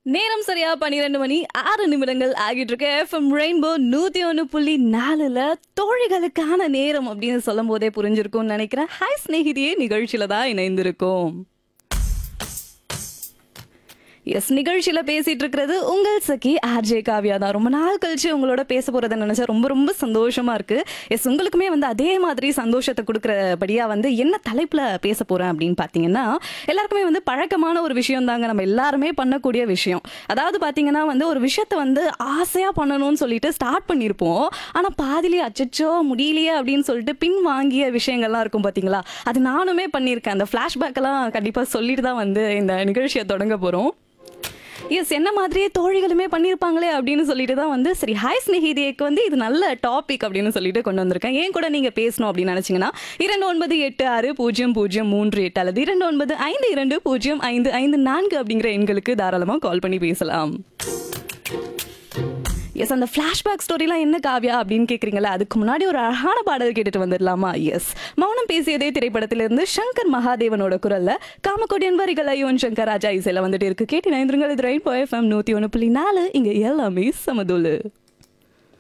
நேரம் சரியா பன்னிரெண்டு மணி ஆறு நிமிடங்கள் ஆகிட்டு இருக்கு எஃப்எம் ரெயின்போ நூத்தி ஒன்று புள்ளி நாலுல தோழிகளுக்கான நேரம் அப்படின்னு சொல்லும் போதே புரிஞ்சிருக்கும்னு நினைக்கிறேன் ஹாய் ஸ்நேகிதியே நிகழ்ச்சியில தான் இணைந்திருக்கோம் எஸ் நிகழ்ச்சியில பேசிட்டு இருக்கிறது உங்கள் சகி ஆர்ஜே காவியா தான் ரொம்ப நாள் கழிச்சு உங்களோட பேச போறதை நினைச்சா ரொம்ப ரொம்ப சந்தோஷமா இருக்கு எஸ் உங்களுக்குமே வந்து அதே மாதிரி சந்தோஷத்தை கொடுக்கறபடியா வந்து என்ன தலைப்புல பேச போறேன் அப்படின்னு பாத்தீங்கன்னா எல்லாருக்குமே வந்து பழக்கமான ஒரு விஷயம் தாங்க நம்ம எல்லாருமே பண்ணக்கூடிய விஷயம் அதாவது பாத்தீங்கன்னா வந்து ஒரு விஷயத்த வந்து ஆசையா பண்ணணும்னு சொல்லிட்டு ஸ்டார்ட் பண்ணியிருப்போம் ஆனா பாதிலேயே அச்சச்சோ முடியலையே அப்படின்னு சொல்லிட்டு பின் வாங்கிய விஷயங்கள்லாம் இருக்கும் பாத்தீங்களா அது நானுமே பண்ணியிருக்கேன் அந்த ஃபிளாஷ்பேக் எல்லாம் கண்டிப்பா சொல்லிட்டு தான் வந்து இந்த நிகழ்ச்சியை தொடங்க போறோம் எஸ் என்ன மாதிரியே தோழிகளுமே பண்ணியிருப்பாங்களே அப்படின்னு சொல்லிட்டு தான் வந்து சரி ஹாய் ஸ்நேகிதியக்கு வந்து இது நல்ல டாபிக் அப்படின்னு சொல்லிட்டு கொண்டு வந்திருக்கேன் ஏன் கூட நீங்கள் பேசணும் அப்படின்னு நினச்சிங்கன்னா இரண்டு ஒன்பது எட்டு ஆறு பூஜ்ஜியம் பூஜ்ஜியம் மூன்று எட்டு அல்லது இரண்டு ஒன்பது ஐந்து இரண்டு பூஜ்ஜியம் ஐந்து ஐந்து நான்கு அப்படிங்கிற எண்களுக்கு தாராளமாக கால் பண்ணி பேசலாம் எஸ் அந்த ஃப்ளாஷ்பேக் ஸ்டோரிலாம் என்ன காவியா அப்படின்னு கேட்குறீங்களா அதுக்கு முன்னாடி ஒரு அழகான பாடல் கேட்டுட்டு வந்துடலாமா எஸ் மௌனம் பேசியதே திரைப்படத்திலிருந்து சங்கர் மகாதேவனோட குரல்ல காமக்கோடியன் வரிகளை யுவன் சங்கர் ராஜா இசையில வந்துட்டு இருக்கு கேட்டு நைந்திருங்கள் இது ரைட் எஃப்எம் நூற்றி ஒன்று புள்ளி நாலு இங்கே எல்லாமே சமதுல்லு